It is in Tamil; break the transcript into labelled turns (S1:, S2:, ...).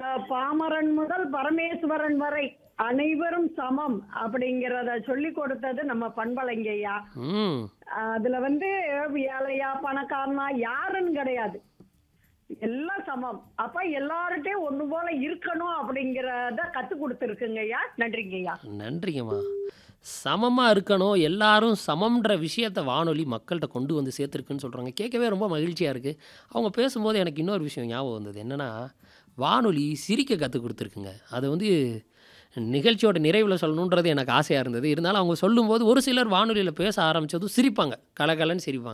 S1: பாமரன் முதல் பரமேஸ்வரன் வரை அனைவரும் சமம் அப்படிங்கறத சொல்லி கொடுத்தது நம்ம பண்பலைங்கய்யா
S2: ம்
S1: அதுல வந்து ஏழையா பணக்காரனா யாருன்னு கிடையாது எல்லாம் சமம் அப்ப எல்லார்ட்டையும் ஒண்ணு போல இருக்கணும் அப்படிங்கறத கத்து கொடுத்துருக்குங்கய்யா நன்றிங்கய்யா
S2: நன்றிங்கம்மா சமமாக இருக்கணும் எல்லாரும் சமம்ன்ற விஷயத்தை வானொலி மக்கள்கிட்ட கொண்டு வந்து சேர்த்துருக்குன்னு சொல்கிறாங்க கேட்கவே ரொம்ப மகிழ்ச்சியாக இருக்குது அவங்க பேசும்போது எனக்கு இன்னொரு விஷயம் ஞாபகம் வந்தது என்னென்னா வானொலி சிரிக்க கற்றுக் கொடுத்துருக்குங்க அது வந்து நிகழ்ச்சியோட நிறைவில் சொல்லணுன்றது எனக்கு ஆசையாக இருந்தது இருந்தாலும் அவங்க சொல்லும்போது ஒரு சிலர் வானொலியில் பேச ஆரம்பித்ததும் சிரிப்பாங்க கலகலன்னு சிரிப்பாங்க